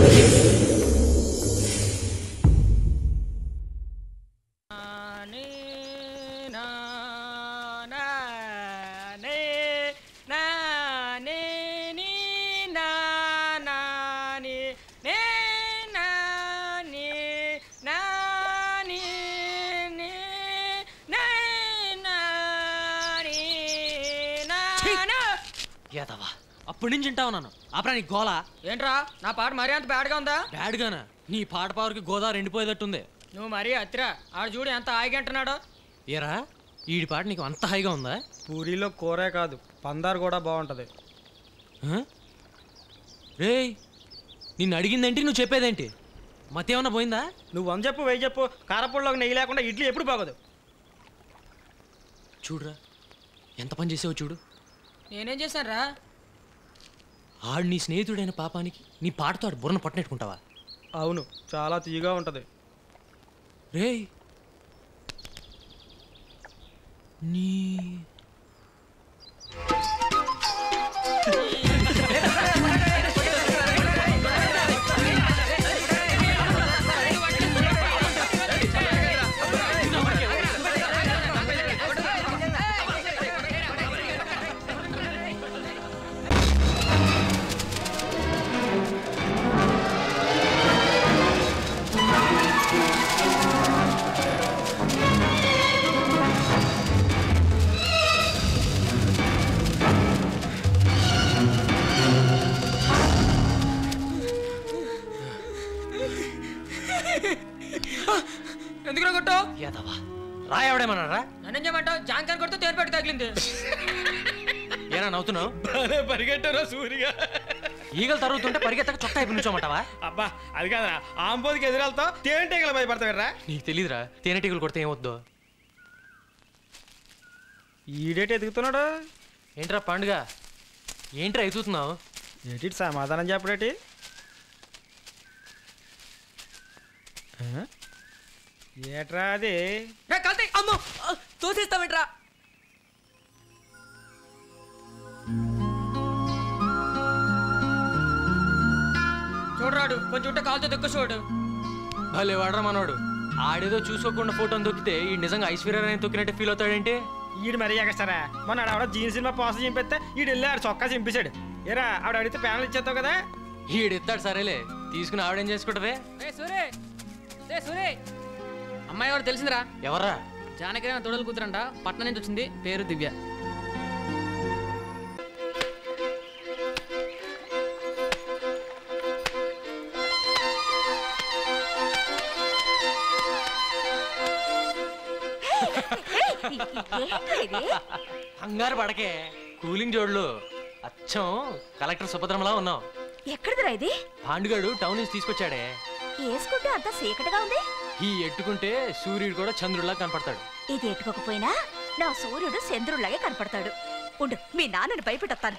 ఏదవా అప్పటి నుంచి వింటావు నన్ను అప్పుడు నీ గోల ఏంట్రా నా పాట మరీ అంత బ్యాడ్గా ఉందా బ్యాడ్గానా నీ పాట పవర్కి గోదావరి ఎండిపోయేటట్టుంది నువ్వు మరీ అత్తిరా ఆడు చూడు ఎంత హాయిగా అంటున్నాడో ఏరా ఈడి పాట నీకు అంత హాయిగా ఉందా పూరీలో కూరే కాదు పందారు కూడా బాగుంటది రే నిన్ను అడిగిందేంటి నువ్వు చెప్పేదేంటి మతి ఏమన్నా పోయిందా నువ్వు వంద చెప్పు వెయ్యి చెప్పు కారపూడలోకి నెయ్యి లేకుండా ఇడ్లీ ఎప్పుడు బాగోదు చూడురా ఎంత పని చేసావు చూడు నేనేం చేశానురా ఆడు నీ స్నేహితుడైన పాపానికి నీ పాటతో ఆడు బుర్రను పట్టనెట్టుకుంటావా అవును చాలా తీయగా ఉంటది రేయ్ నీ ఎందుకు కొట్టావు ఏదవా రాయవడేమన్నారా నన్నేం చేయమంటావు జాంకార్ కొడితే తేరు పెట్టి తగిలింది ఏనా నవ్వుతున్నావు పరిగెట్టారా సూరిగా ఈగలు తరుగుతుంటే పరిగెత్తక చొక్కా అయిపోయి నుంచోమంటావా అబ్బా అది కాదా ఆంబోదికి ఎదురెళ్తావు తేనెటీగలు భయపడతావురా నీకు తెలీదురా తేనెటీగలు కొడితే ఏమొద్దు ఈడేటి ఎదుగుతున్నాడు ఏంట్రా పండుగ ఏంట్రా ఎదుగుతున్నావు ఏటి సమాధానం చెప్పడేటి ఆ? ఏట్రా అది రే కల్తీ అమ్మో తోసేస్తావేంట్రా చూడరాడు కొంచెం ఉంటే కాలుతో దెక్క చూడు భలే వాడరా మనోడు ఆడేదో చూసుకోకుండా ఫోటోని తొక్కితే ఈ నిజంగా ఐశ్వర్యరాయని తొక్కినట్టే ఫీల్ అవుతాడేంటి ఈడు మరీ ఎగస్తారా మొన్న ఆడ జీన్ సినిమా పోస్టర్ చింపేస్తే ఈడు వెళ్ళి ఆడు చొక్కా చింపేశాడు ఏరా ఆవిడ అడిగితే ప్యానల్ ఇచ్చేస్తావు కదా ఈడెత్తాడు సరేలే తీసుకుని ఆవిడేం చేసుకుంటదే రే సూరే రే సూరే అమ్మాయి ఎవరు తెలిసిందిరా ఎవర్రా జానకి నా తొడలు కూతురంట పట్నం నుంచి వచ్చింది పేరు దివ్య కంగారు పడకే కూలింగ్ జోడ్లు అచ్చం కలెక్టర్ సుభద్రమలా ఉన్నావు ఎక్కడిదిరా ఇది పాండుగాడు టౌన్ నుంచి తీసుకొచ్చాడే వేసుకుంటే అంత చీకటిగా ఉంది ఈ ఎట్టుకుంటే సూర్యుడు కూడా చంద్రుడిలా కనపడతాడు ఇది ఎట్టుకోకపోయినా నా సూర్యుడు చంద్రుడిలాగే కనపడతాడు ఉండు మీ నాన్నని భయపెట్టొస్తాను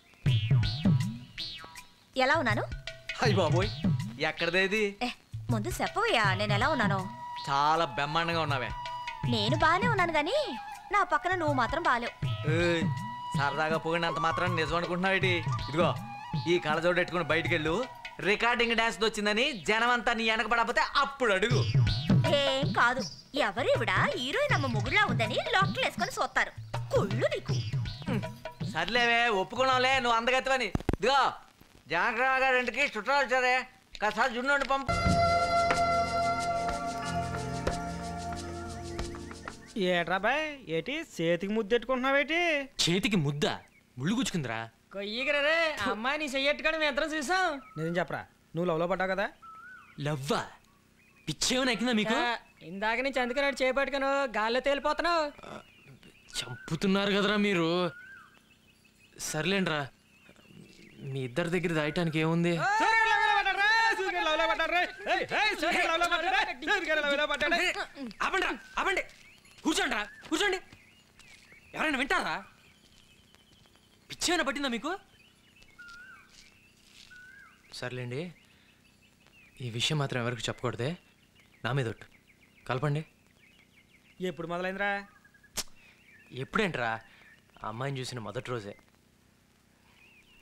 ఎలా ఉన్నాను అయ్య బాబోయ్ ఎక్కడదేది ఏ ముందు చెప్పవయ్యా నేను ఎలా ఉన్నాను చాలా బ్రహ్మాండంగా ఉన్నావే నేను బాగానే ఉన్నాను గాని నా పక్కన నువ్వు మాత్రం బాలేవు ఏయ్, సరదాగా పోయినంత మాత్రం నిజం అనుకుంటున్నావేటి ఇదిగో ఈ కళ్ళజోడు పెట్టుకుని బయటికి వెళ్ళు రికార్డింగ్ డాన్స్ వచ్చిందని జనం అంతా నీ వెనకబడకపోతే అప్పుడు అడుగు ఏం కాదు ఎవరివిడా హీరోయిన్ అమ్మ ముగుడులా ఉందని లోట్లు వేసుకొని చూస్తారు కుళ్ళు నీకు సర్లేవే ఒప్పుకున్నావులే నువ్వు అందగత్తవని ఇదిగో జానకరావు గారి ఇంటికి చుట్టాలు వచ్చారే కాసారి జున్ను పంపు ఏట్రా బాయ్ ఏటి చేతికి ముద్దెట్టుకుంటున్నావేటి చేతికి ముద్ద ముళ్ళు గుచ్చుకుందిరా కొయ్యగరా రే ఆ అమ్మాయి నీ చెయ్యట్టుకొని మేము ఇద్దరం చూసాం నిజం చెప్పరా నువ్వు లవ్లో పడ్డావు కదా లవ్వా పిచ్చేమని ఎక్కిందా మీకు ఆ, ఇందాక నుంచి అందుకని చేపట్టుకును గాల్లో తేలిపోతున్నావు చంపుతున్నారు కదరా మీరు సర్లేండ్రా మీ ఇద్దరి దగ్గర దాయటానికి ఏముంది ఆపండి ఆపండి కూర్చోండి రా కూర్చోండి ఎవరైనా వింటారా పిచ్చేమైనా పట్టిందా మీకు సర్లేండి ఈ విషయం మాత్రం ఎవరికి చెప్పకూడదే నా మీద ఒట్టు కలపండి ఎప్పుడు మొదలైందిరా ఎప్పుడేంట్రా ఆ అమ్మాయిని చూసిన మొదటి రోజే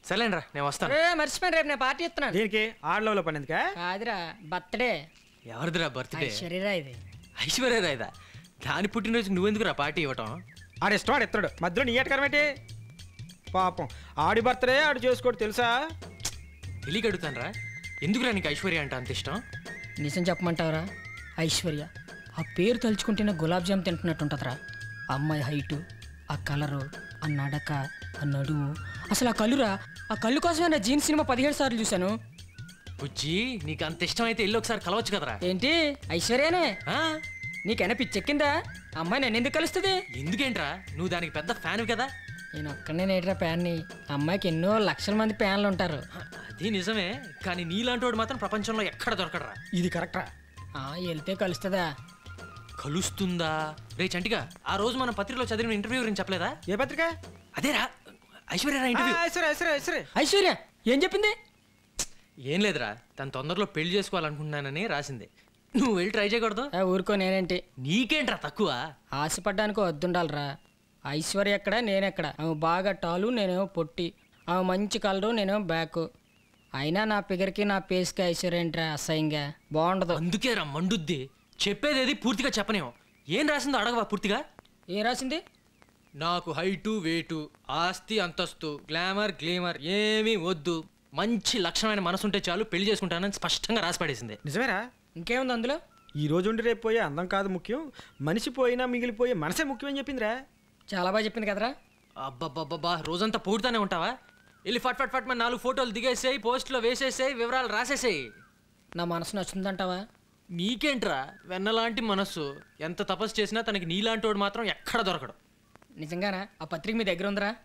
సరేలేండి రా నేను వస్తాను ఏ మర్చిపోయాను రేపు నేను పార్టీ ఇస్తున్నాను దీనికి ఆడలో పని ఎందుకా కాదురా బర్త్డే ఎవరిదిరా బర్త్డే శరీరా ఇది ఐశ్వర్య రాయదా దాని పుట్టినరోజు నువ్వెందుకు రా పార్టీ ఇవ్వటం ఆడు ఇష్టం ఆడు ఇస్తాడు మధ్యలో నీ ఎటకరం ఏంటి పాపం ఆడి బర్త్డే ఆడు చేసుకోడు తెలుసా తెలియక అడుగుతాను రా ఎందుకురా నీకు ఐశ్వర్య అంటే అంత ఇష్టం నిజం చెప్పమంటావరా ఐశ్వర్య ఆ పేరు తలుచుకుంటేనే గులాబ్ జామ్ తింటున్నట్టుంటదిరా ఆ అమ్మాయి హైటు ఆ కలరు ఆ నడక ఆ నడుము అసలు ఆ కళ్ళురా ఆ కళ్ళు కోసమే నా జీన్స్ సినిమా పదిహేడు సార్లు చూశాను బుజ్జి నీకు అంత ఇష్టం అయితే వెళ్ళి ఒకసారి కలవచ్చు కదరా ఏంటి ఐశ్వర్యనే ఆ? నీకైనా పిచ్చెక్కిందా ఆ అమ్మాయి నన్ను ఎందుకు కలుస్తుంది ఎందుకేంట్రా నువ్వు దానికి పెద్ద ఫ్యాన్ కదా నేను ఒక్కనే నేట్రా ప్యాన్ని ఆ అమ్మాయికి ఎన్నో లక్షల మంది ప్యాన్లు ఉంటారు అది నిజమే కానీ నీలాంటి వాడు మాత్రం ప్రపంచంలో ఎక్కడ దొరకడరా ఇది కరెక్టరా ఆ వెళ్తే కలుస్తుందా కలుస్తుందా రే చంటిగా ఆ రోజు మనం పత్రికలో చదివిన ఇంటర్వ్యూ గురించి చెప్పలేదా ఏ పత్రిక అదేరా ఐశ్వర్య రా ఇంటర్వ్యూ సరే సరే సరే ఐశ్వర్య ఏం చెప్పింది ఏం లేదురా తను తొందరలో పెళ్లి చేసుకోవాలనుకుంటున్నానని రాసింది నువ్వు వెళ్ళి ట్రై చేయకూడదు ఆ ఊరుకో నేనేంటి నీకేంట్రా తక్కువ ఆశపడ్డానికి వద్దుండాలిరా ఐశ్వర్య ఎక్కడ నేనెక్కడ ఆమె బాగా టాలు నేనేమో పొట్టి ఆమె మంచి కలరు నేనేమో బ్యాక్ అయినా నా ఫిగర్కి నా పేస్కి ఐశ్వర్య ఏంట్రా అసహ్యంగా బాగుండదు అందుకే రా మండుద్ది చెప్పేదేది పూర్తిగా చెప్పనేమో ఏం రాసిందో అడగవా పూర్తిగా ఏం రాసింది నాకు హైటు వెయిటు ఆస్తి అంతస్తు గ్లామర్ గ్లేమర్ ఏమీ వద్దు మంచి లక్షణమైన మనసు ఉంటే చాలు పెళ్లి చేసుకుంటానని స్పష్టంగా రాసి పడేసింది నిజమేరా ఇంకేముంది అందులో ఈ రోజు ఉండి రేపు పోయే అందం కాదు ముఖ్యం మనిషి పోయినా మిగిలిపోయే మనసే ముఖ్యం అని చెప్పిందిరా చాలా బాగా చెప్పింది కదరా అబ్బబ్బబ్బబ్బా రోజంతా పూడుతానే ఉంటావా వెళ్ళి ఫట్ ఫట్ ఫట్ మన నాలుగు ఫోటోలు దిగేసేయి పోస్ట్లో వేసేసేయి వివరాలు రాసేసేయి నా మనసు నచ్చుతుందంటావా నీకేంట్రా వెన్నలాంటి మనస్సు ఎంత తపస్సు చేసినా తనకి నీలాంటి వాడు మాత్రం ఎక్కడ దొరకడు నిజంగానా ఆ పత్రిక మీ దగ్గర ఉందిరా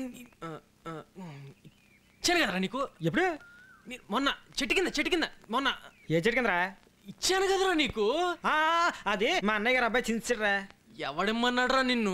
ఇచ్చాను కదరా నీకు ఎప్పుడు నీ- మొన్న చెట్టు కింద చెట్టు కింద మొన్న ఏ చెట్టు కిందరా ఇచ్చాను కదరా నీకు ఆ, అదే మా అన్నయ్య గారు అబ్బాయి చించారా ఎవడేమన్నాడురా నిన్ను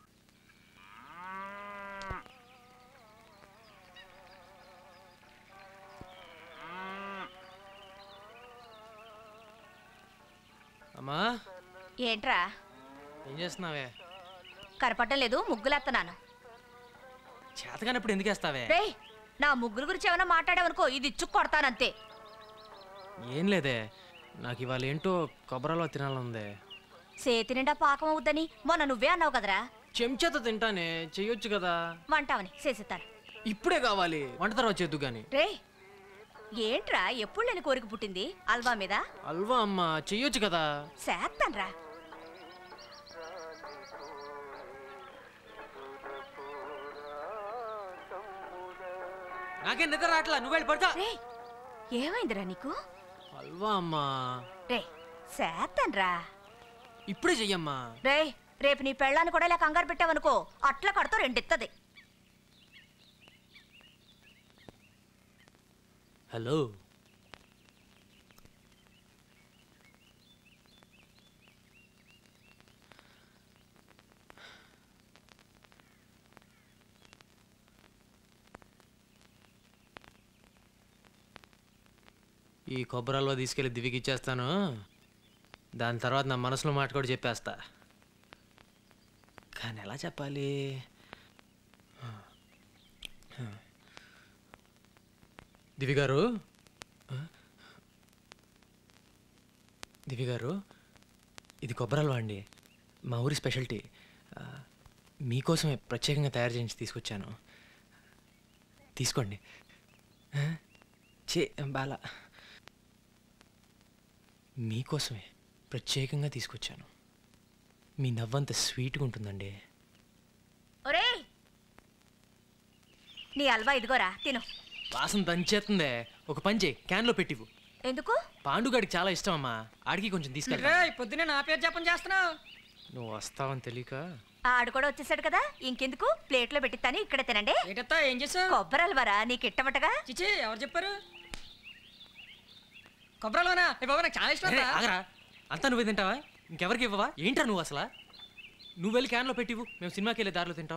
అమ్మా ఏంట్రా ఏం చేస్తున్నావే కనపడటం లేదు ముగ్గులేస్తున్నాను చేతకానప్పుడు ఎందుకు వేస్తావే రేయ్ నా ముగ్గురు గురించి ఏమైనా మాట్లాడావనుకో ఇది ఇచ్చుకు కొడతానంతే ఏం లేదే నాకు ఇవాళ ఏంటో కొబ్బరిలో తినాలందే సేతి నిండా పాకం అవుద్దని మొన్న నువ్వే అన్నావు కదరా చెంచాతో తింటానే చెయ్యొచ్చు కదా వంటావని చేసిస్తాను ఇప్పుడే కావాలి వంట తర్వాత చేద్దు గాని రే ఏంట్రా ఎప్పుడు లేని కోరిక పుట్టింది అల్వా మీద అల్వా అమ్మ చెయ్యొచ్చు కదా చేస్తాన్రా నాకేం నిద్ర రావట్లా నువ్వు వెళ్ళి పడుకో రే ఏమైందిరా నీకు అల్వా అమ్మా రే చేస్తాన్రా ఇప్పుడే చెయ్యమ్మా రే రేపు నీ పెళ్ళాన్ని కూడా ఇలా కంగారు పెట్టావనుకో అట్ల కడతో రెండిత్తది హలో ఈ కొబ్బరి హల్వా తీసుకెళ్ళి దివికి ఇచ్చేస్తాను దాని తర్వాత నా మనసులో మాట కూడా చెప్పేస్తా కానీ ఎలా చెప్పాలి దివి గారు ఆ? దివి గారు ఇది కొబ్బరి హల్వా అండి మా ఊరి స్పెషాలిటీ ఆ, మీకోసమే ప్రత్యేకంగా తయారు చేయించి తీసుకొచ్చాను తీసుకోండి ఆ? చే బాల మీకోసమే ప్రత్యేకంగా తీసుకొచ్చాను మీ నవ్వంత స్వీట్గా ఉంటుందండి ఒరే నీ అల్వా ఇదిగోరా తిను వాసన దంచేస్తుందే ఒక పని చేయి క్యాన్లో పెట్టివు ఎందుకు పాండుగాడికి చాలా ఇష్టం అమ్మా ఆడికి కొంచెం తీసుకెళ్ళి రే పొద్దునే నా పేరు జపం చేస్తున్నావు నువ్వు వస్తావని తెలియక ఆడు కూడా వచ్చేసాడు కదా ఇంకెందుకు ప్లేట్లో పెట్టిస్తాను ఇక్కడ తినండి ఏటత్తా ఏం చేసావు కొబ్బరి అల్వరా నీకు ఇట్టమటగా చిచి ఎవరు చెప్పారు కొబ్బరిలోనా ఏ బాబా నాకు చాలా ఇష్టం అరే, అత్తా. ఆగరా అంతా నువ్వే తింటావా ఇంకెవరికి ఇవ్వవా ఏంట్రా నువ్వు అసలు నువ్వు వెళ్ళి క్యాన్లో పెట్టివు మేము సినిమాకి వెళ్ళే దారిలో తింటాం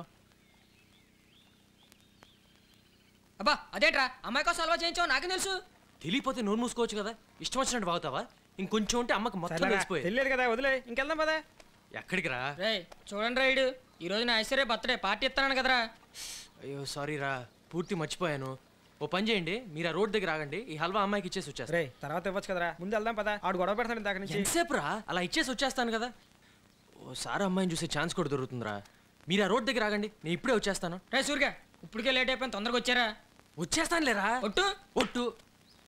అబ్బా అదేట్రా అమ్మాయి కోసం అలవా చేయించావు నాకేం తెలుసు తెలియపోతే నోరు మూసుకోవచ్చు కదా ఇష్టం వచ్చినట్టు బాగుతావా ఇంకొంచెం ఉంటే అమ్మకి మొత్తం సరేరా, తెలిసిపోయి తెలియదు కదా వదిలే ఇంకెళ్దాం పదా ఎక్కడికి రా రే చూడండి రైడు ఈ రోజు నా ఐశ్వర్య బర్త్డే పార్టీ ఇస్తున్నాను కదరా అయ్యో సారీ రా పూర్తి మర్చిపోయాను ఓ పని చేయండి మీరు ఆ రోడ్ దగ్గర ఆగండి ఈ హల్వా అమ్మాయికి ఇచ్చేసి వచ్చేస్తాను రే తర్వాత ఇవ్వచ్చు కదరా ముందు వెళ్దాం పదా ఆడు గొడవ పెడతాడు ఇందాక నుంచి ఎంతసేపు రా అలా ఇచ్చేసి వచ్చేస్తాను కదా ఓసారి అమ్మాయిని చూసే ఛాన్స్ కూడా దొరుకుతుందిరా మీరు ఆ రోడ్ దగ్గర ఆగండి నేను ఇప్పుడే వచ్చేస్తాను రే సూరిగా ఇప్పటికే లేట్ అయిపోయింది తొందరగా వచ్చారా వచ్చేస్తాను లేరా ఒట్టు ఒట్టు